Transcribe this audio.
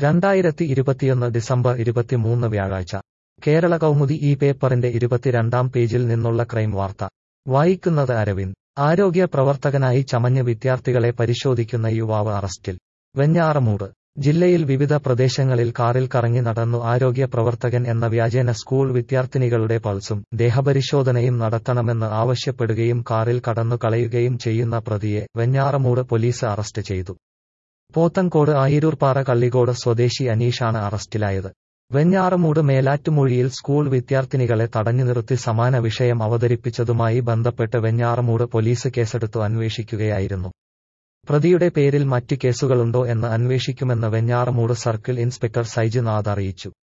രണ്ടായിരത്തി ഇരുപത്തിയൊന്ന് ഡിസംബർ ഇരുപത്തിമൂന്ന് വ്യാഴാഴ്ച കേരള കൗമുദി ഈ പേപ്പറിന്റെ ഇരുപത്തിരണ്ടാം പേജിൽ നിന്നുള്ള ക്രൈം വാർത്ത വായിക്കുന്നത് അരവിന്ദ് ആരോഗ്യ പ്രവർത്തകനായി ചമഞ്ഞ് വിദ്യാർത്ഥികളെ പരിശോധിക്കുന്ന യുവാവ് അറസ്റ്റിൽ വെഞ്ഞാറമൂട് ജില്ലയിൽ വിവിധ പ്രദേശങ്ങളിൽ കാറിൽ കറങ്ങി നടന്നു ആരോഗ്യ പ്രവർത്തകൻ എന്ന വ്യാജേന സ്കൂൾ വിദ്യാർത്ഥിനികളുടെ പൾസും ദേഹപരിശോധനയും നടത്തണമെന്ന് ആവശ്യപ്പെടുകയും കാറിൽ കടന്നു കളയുകയും ചെയ്യുന്ന പ്രതിയെ വെഞ്ഞാറമൂട് പോലീസ് അറസ്റ്റ് ചെയ്തു പോത്തൻകോട് ആയിരൂർപ്പാറ കള്ളികോട് സ്വദേശി അനീഷാണ് അറസ്റ്റിലായത് വെഞ്ഞാറമൂട് മേലാറ്റുമൂഴിയിൽ സ്കൂൾ വിദ്യാർത്ഥിനികളെ തടഞ്ഞു നിർത്തി സമാന വിഷയം അവതരിപ്പിച്ചതുമായി ബന്ധപ്പെട്ട് വെഞ്ഞാറമൂട് പോലീസ് കേസെടുത്തു അന്വേഷിക്കുകയായിരുന്നു പ്രതിയുടെ പേരിൽ മറ്റ് കേസുകളുണ്ടോ എന്ന് അന്വേഷിക്കുമെന്ന് വെഞ്ഞാറമൂട് സർക്കിൾ ഇൻസ്പെക്ടർ സൈജ് നാഥ് അറിയിച്ചു